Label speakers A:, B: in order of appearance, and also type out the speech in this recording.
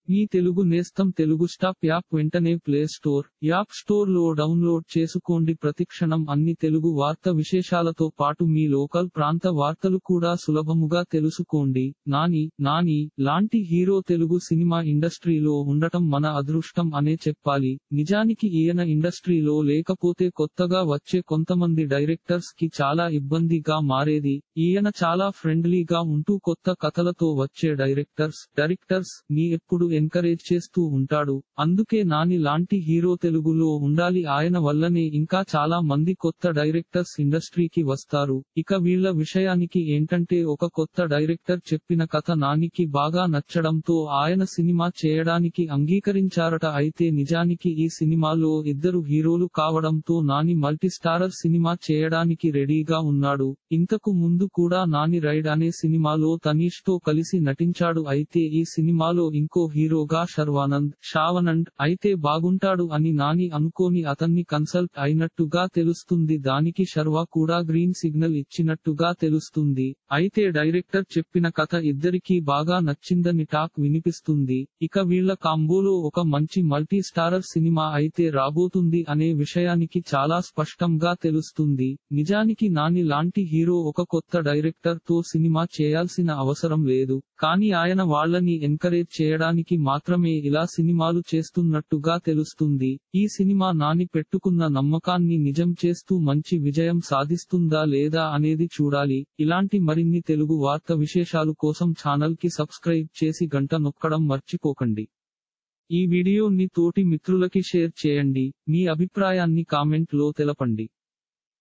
A: మీ తెలుగు నేస్తం Telugu stop app వెంటనే play store app store లో డౌన్లోడ్ చేసుకోండి ప్రతిక్షణం అన్ని తెలుగు వార్త విశేషాలతో పాటు మీ లోకల్ ప్రాంత వార్తలు కూడా సులభముగా తెలుసుకోండి నాని నాని లాంటి హీరో తెలుగు సినిమా ఇండస్ట్రీలో ఉండటం మన అదృష్టం అనే చెప్పాలి నిజానికి ఈయన ఇండస్ట్రీలో లేకపోతే కొత్తగా వచ్చే కొంతమంది డైరెక్టర్స్ కి చాలా ఇబ్బందిగా మారేది ఈయన చాలా ఫ్రెండ్లీగా ఉంటూ కొత్త కథలతో వచ్చే డైరెక్టర్స్ డైరెక్టర్స్ ని ఎప్పుడు ఎంకరేజ్ చేస్తూ ఉంటాడు అందుకే నాని లాంటి హీరో తెలుగులో ఉండాలి ఆయన వల్లనే ఇంకా చాలా మంది కొత్త డైరెక్టర్స్ ఇండస్ట్రీకి వస్తారు ఇక వీళ్ళ విషయానికి ఏంటంటే ఒక కొత్త డైరెక్టర్ చెప్పిన కథ నానికి బాగా నచ్చడంతో ఆయన సినిమా చేయడానికి అంగీకరించారట అయితే నిజానికి ఈ సినిమాలో ఇద్దరు హీరోలు కావడంతో నాని మల్టీస్టారర్ సినిమా చేయడానికి రెడీగా ఉన్నాడు ఇంతకు ముందు కూడా నాని రైడ్ అనే సినిమాలో తనీష్ తో కలిసి నటించాడు అయితే ఈ సినిమాలో ఇంకో హీరోగా శర్వానంద్ షావనంద్ అయితే బాగుంటాడు అని నాని అనుకోని అతన్ని కన్సల్ట్ అయినట్టుగా తెలుస్తుంది దానికి శర్వా కూడా గ్రీన్ సిగ్నల్ ఇచ్చినట్టుగా తెలుస్తుంది అయితే డైరెక్టర్ చెప్పిన కథ ఇద్దరికీ బాగా నచ్చిందని టాక్ వినిపిస్తుంది ఇక వీళ్ళ కాంబోలో ఒక మంచి మల్టీ స్టారర్ సినిమా అయితే రాబోతుంది అనే విషయానికి చాలా స్పష్టంగా తెలుస్తుంది నిజానికి నాని లాంటి హీరో ఒక కొత్త డైరెక్టర్ తో సినిమా చేయాల్సిన అవసరం లేదు కానీ ఆయన వాళ్ళని ఎంకరేజ్ చేయడానికి మాత్రమే ఇలా సినిమాలు చేస్తున్నట్టుగా తెలుస్తుంది ఈ సినిమా నాని పెట్టుకున్న నమ్మకాన్ని నిజం చేస్తూ మంచి విజయం సాధిస్తుందా లేదా అనేది చూడాలి ఇలాంటి మరిన్ని తెలుగు వార్త విశేషాలు కోసం ఛానల్ కి సబ్స్క్రైబ్ చేసి గంట నొక్కడం మర్చిపోకండి ఈ వీడియోని తోటి మిత్రులకి షేర్ చేయండి మీ అభిప్రాయాన్ని కామెంట్ లో తెలపండి